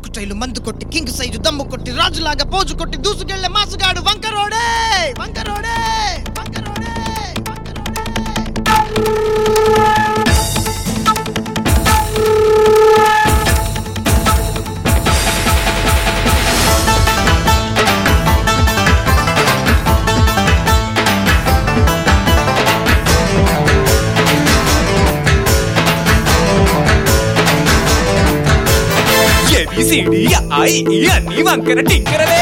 కాకుటైలు మందు కొట్టి king size దమ్ము కొట్టి రాజులాగా పోజు కొట్టి దూసుకెళ్లే మాసుగాడు వంకరోడే వంకరోడే వంకరోడే వంకరోడే ఏబిసిడి ఐ అన్ని వంకర టింకరలే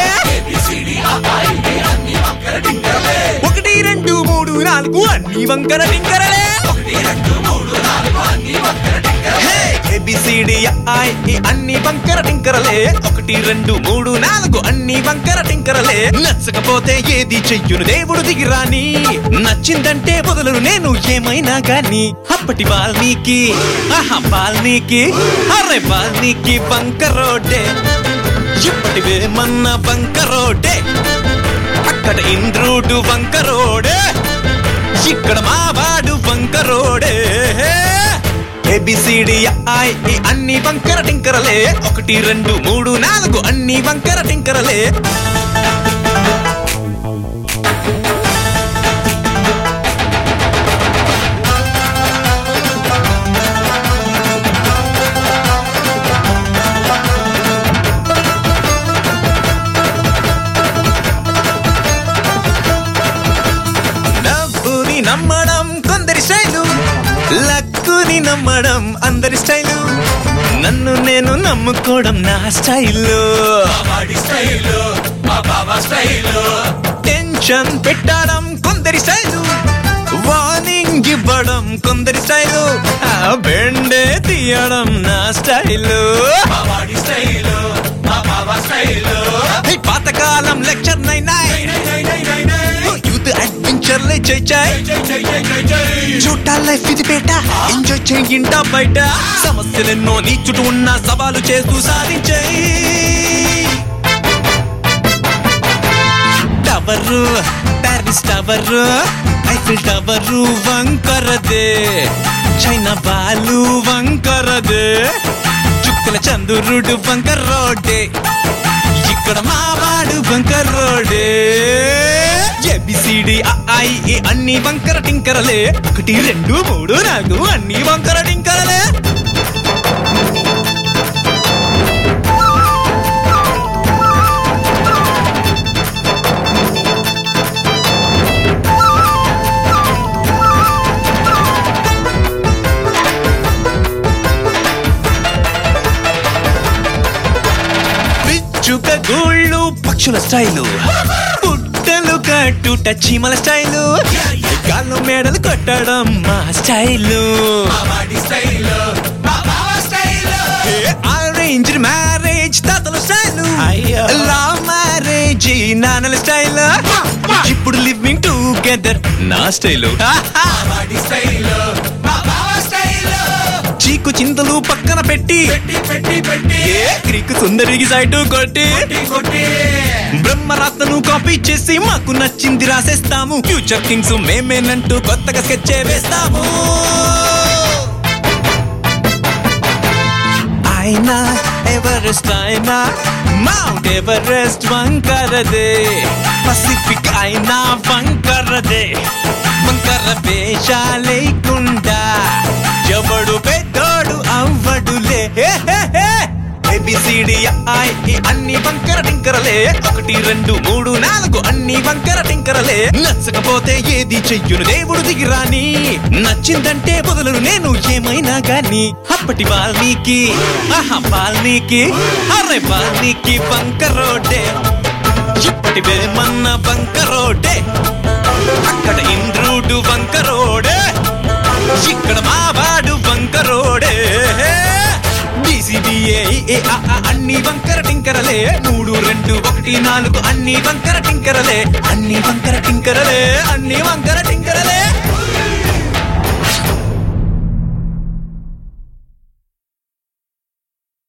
ఒకటి రెండు మూడు నాలుగు అన్ని వంకర టింకరలే ఏబిసిడి ఐ అన్ని వంకర టింకరలే ఒకటి రెండు మూడు నాలుగు అన్ని వంకర టింకరలే నచ్చకపోతే ఏది చెయ్యును దేవుడు దిగిరాని నచ్చిందంటే వదలను నేను ఏమైనా గాని అప్పటి వాల్మీకి ఆహా వాల్మీకి అరే వాల్మీకి బంకరోడే ఇప్పటి వేమన్న బంకరోడే అక్కడ ఇంద్రుడు వంకరోడే ఇక్కడ మావాడు వంకరోడే ఏబిసిడి ఐ ఈ అన్ని వంకర టింకరలే ఒకటి రెండు మూడు నాలుగు అన్ని వంకర టింకరలే డబ్బుని నమ్మడం కొందరి స్టైలు లక్కుని నమ్మడం అందరి స్టైలు నన్ను నేను నమ్ముకోవడం నా స్టైలు టెన్షన్ పెట్టడం కొందరి స్టైలు వార్నింగ్ ఇవ్వడం కొందరి స్టైలు ఆ బెండే తీయడం నా స్టైలు హే, పాతకాలం లెక్చర్ నైనా యూత్ అడ్వెంచర్లే చేయి చూటా లైఫ్ ఇది బేట ఎంజాయ్ చేయింటా బయట సమస్యలెన్నో నీ చుట్టూ ఉన్న సవాలు చేస్తూ సాధించాయి tower Paris tower Eiffel tower వంకరదే చైనా బాలు వంకరదే చుక్కల చంద్రుడు వంకరోడే ఇక్కడ మావాడు వంకర రోడే ఏబిసిడి ఐ ఏ అన్ని వంకర టింకరలే ఒకటి రెండు మూడు నాలుగు అన్ని వంకర టింకరలే పిచ్చుక గూళ్ళు పక్షుల స్టైలు పుట్టలు కట్టుట చీమల స్టైలు గాల్లో మేడలు కొట్టడం మా స్టైలు అరేంజ్ మ్యారేజ్ తాతల స్టైలు లవ్ మ్యారేజ్ నాన్నల స్టైల్ ఇప్పుడు లివింగ్ టుగెదర్ నా స్టైలు చీకు చింతలు పక్కన పెట్టి ఏ క్రీకు సుందరికి సైటు కొట్టి బ్రహ్మరాత్మను కాపీ చేసి మాకు నచ్చింది రాసేస్తాము ఫ్యూచర్ కింగ్స్ మేమేనంటూ కొత్తగా స్కెచ్ వేస్తాము అయినా ఎవరెస్ట్ అయినా మౌంట్ ఎవరెస్ట్ వంకరదే పసిఫిక్ అయినా వంకరదే వంకర వేషాలేకుండా ఎవడు పెద్దోడు అవ్వడులే ఏబిసిడి ఐ ఈ అన్ని వంకర టింకరలే ఒకటి రెండు మూడు నాలుగు అన్ని వంకర టింకరలే నచ్చకపోతే ఏది చెయ్యును దేవుడు దిగిరాని నచ్చిందంటే వదలను నేను ఏమైనా గాని అప్పటి వాల్మీకి ఆహా వాల్మీకి అరే వాల్మీకి వంకరోడే ఇప్పటి వేమన్న వంకరోడే అక్కడ ఇంద్రుడు వంకరోడే ఇక్కడ మావాడు వంకరోడే డిసిబిఏ అన్ని వంకర టింకరలే మూడు రెండు ఒకటి నాలుగు అన్ని వంకర టింకరలే అన్ని వంకర టింకరలే అన్ని వంకర టింకరలే